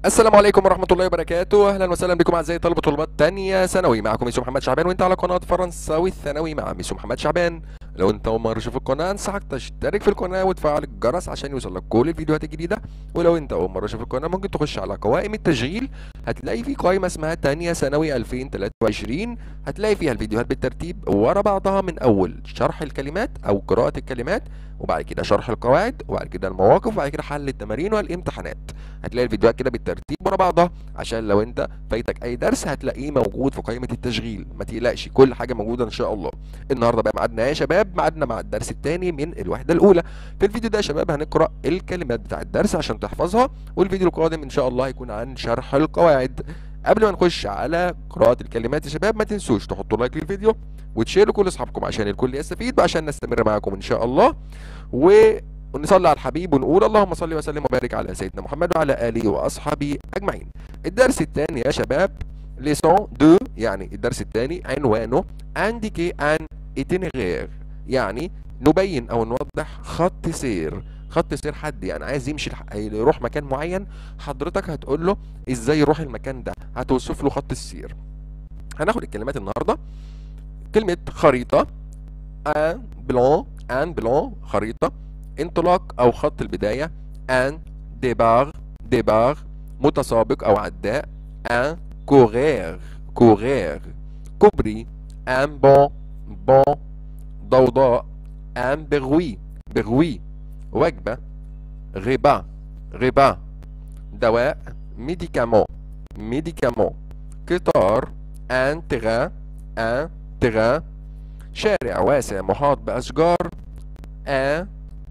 السلام عليكم ورحمة الله وبركاته، أهلا وسهلا بكم أعزائي طلبة وطلبات تانية ثانوي، معكم ميسو محمد شعبان وأنت على قناة فرنساوي الثانوي مع ميسو محمد شعبان، لو أنت أول مرة تشوف القناة أنصحك تشترك في القناة وتفعل الجرس عشان يوصلك كل الفيديوهات الجديدة، ولو أنت أول مرة تشوف القناة ممكن تخش على قوائم التشغيل هتلاقي في قائمة اسمها تانية ثانوي 2023 هتلاقي فيها الفيديوهات بالترتيب ورا بعضها من أول شرح الكلمات أو قراءة الكلمات وبعد كده شرح القواعد وبعد كده المواقف وبعد كده حل التمارين والامتحانات هتلاقي الفيديوهات كده بالترتيب ورا بعضها عشان لو انت فايتك اي درس هتلاقيه موجود في قائمه التشغيل ما تقلقش كل حاجه موجوده ان شاء الله النهارده بقى ميعادنا يا شباب ميعادنا مع الدرس الثاني من الوحده الاولى في الفيديو ده يا شباب هنقرا الكلمات بتاع الدرس عشان تحفظها والفيديو القادم ان شاء الله هيكون عن شرح القواعد قبل ما نخش على قراءة الكلمات يا شباب ما تنسوش تحطوا لايك للفيديو وتشيروا كل اصحابكم عشان الكل يستفيد وعشان نستمر معاكم ان شاء الله ونصلي على الحبيب ونقول اللهم صل وسلم وبارك على سيدنا محمد وعلى اله واصحابه اجمعين. الدرس الثاني يا شباب ليسون دو يعني الدرس الثاني عنوانه انديكي ان itinéraire يعني نبين او نوضح خط سير خط سير حد يعني عايز يمشي الح- يروح مكان معين حضرتك هتقول له ازاي يروح المكان ده هتوصف له خط السير هناخد الكلمات النهارده كلمة خريطة ان بلان ان بلان خريطة انطلاق او خط البداية ان ديبار ديبار متسابق او عداء ان كورير كورير كوبري ان بون بون ضوضاء ان بروي بروي وجبة غبا غبا دواء ميديكامون ميديكامون قطار ان تران ان تران شارع واسع محاط بأشجار ان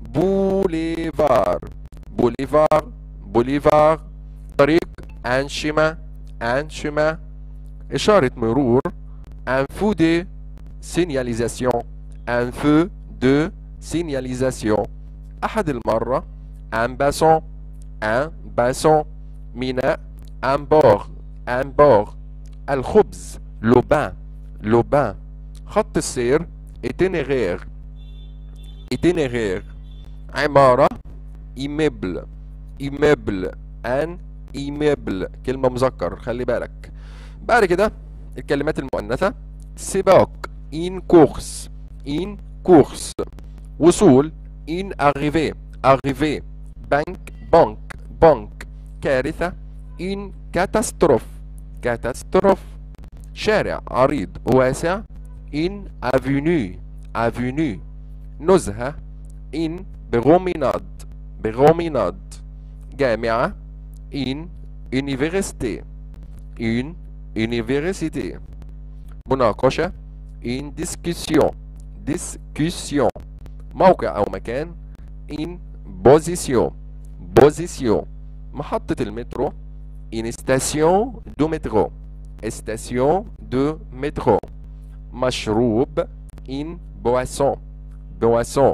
بوليفار بوليفار بوليفار طريق ان شما ان شما إشارة مرور un feu de signalisation un feu de signalisation أحد المرة un basson un basson ميناء un bord un bord الخبز le bain le bain خط السير itinéraire itinéraire عمارة immeuble immeuble un immeuble كلمة مذكر خلي بالك بعد كده الكلمات المؤنثة سباق in course in course وصول in arrivé arrivé بنك بنك بنك كارثة in catastrophe catastrophe شارع عريض واسع in avenue avenue نزهة in بروميناد بروميناد جامعة in université in université مناقشة in discussion discussion موقع أو مكان in position position محطة المترو in station de métro station de métro مشروب in boisson boisson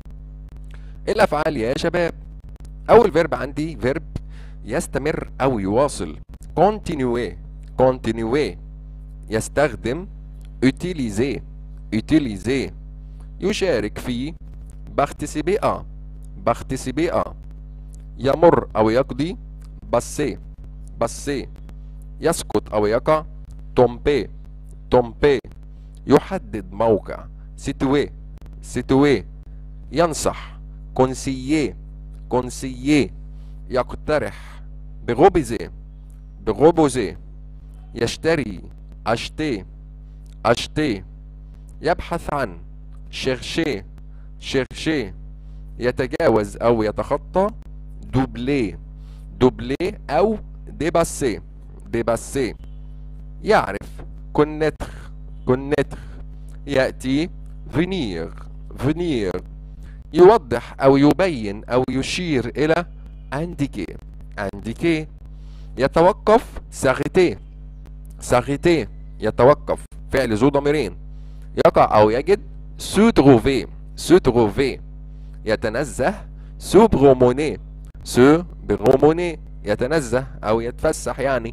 الأفعال يا شباب أول فيرب عندي فيرب يستمر أو يواصل continuer continuer يستخدم utiliser utiliser يشارك في participer à participer à يمر أو يقضي passer passer يسقط أو يقع tomber tomber يحدد موقع situer situer ينصح conseiller conseiller يقترح بغبزة بغبزة يشتري acheter acheter يبحث عن chercher chercher يتجاوز أو يتخطى doubler doubler أو dépasser dépasser يعرف connaître connaître يأتي venir venir يوضح أو يبين أو يشير إلى indiquer indiquer يتوقف s'arrêter s'arrêter يتوقف فعل ذو ضميرين يقع أو يجد se trouver se trouver يتنزه se promener se promener يتنزه أو يتفسح يعني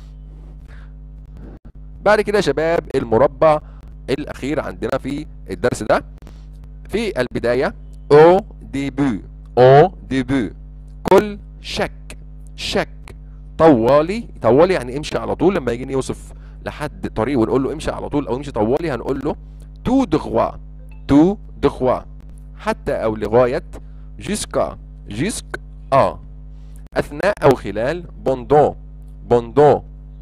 بعد كده يا شباب المربع الأخير عندنا في الدرس ده في البداية au début au début كل شك شك طوالي طوالي يعني امشي على طول لما يجي يوصف لحد طريق ونقول له امشي على طول او امشي طوالي هنقول له تو دغوا تو دغوا حتى او لغايه جيسكا جيسك ا اثناء او خلال بوندون بوندون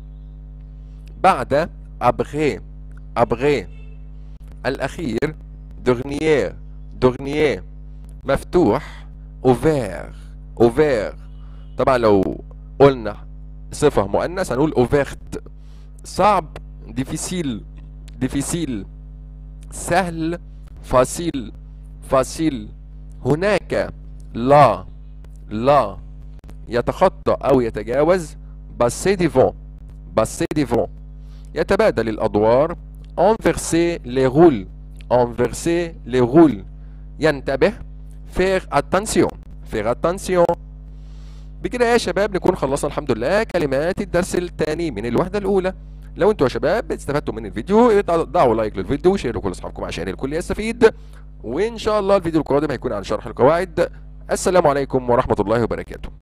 بعد ابغي ابغي الاخير دغنيير دغنيير مفتوح اوفير اوفير طبعا لو قلنا صفة مؤنث هنقول اوفيرت صعب ديفيسيل ديفيسيل سهل فاسيل فاسيل هناك لا لا يتخطى او يتجاوز باسي ديفون باسي ديفون يتبادل الادوار انفرسي لي رول انفرسي لي رول ينتبه فير اتنسيون فير اتنسيون بكده يا شباب نكون خلصنا الحمد لله كلمات الدرس الثاني من الوحده الاولى لو انتوا يا شباب استفدتوا من الفيديو ضعوا لايك للفيديو وشيروا لكل اصحابكم عشان الكل يستفيد وان شاء الله الفيديو القادم هيكون عن شرح القواعد السلام عليكم ورحمه الله وبركاته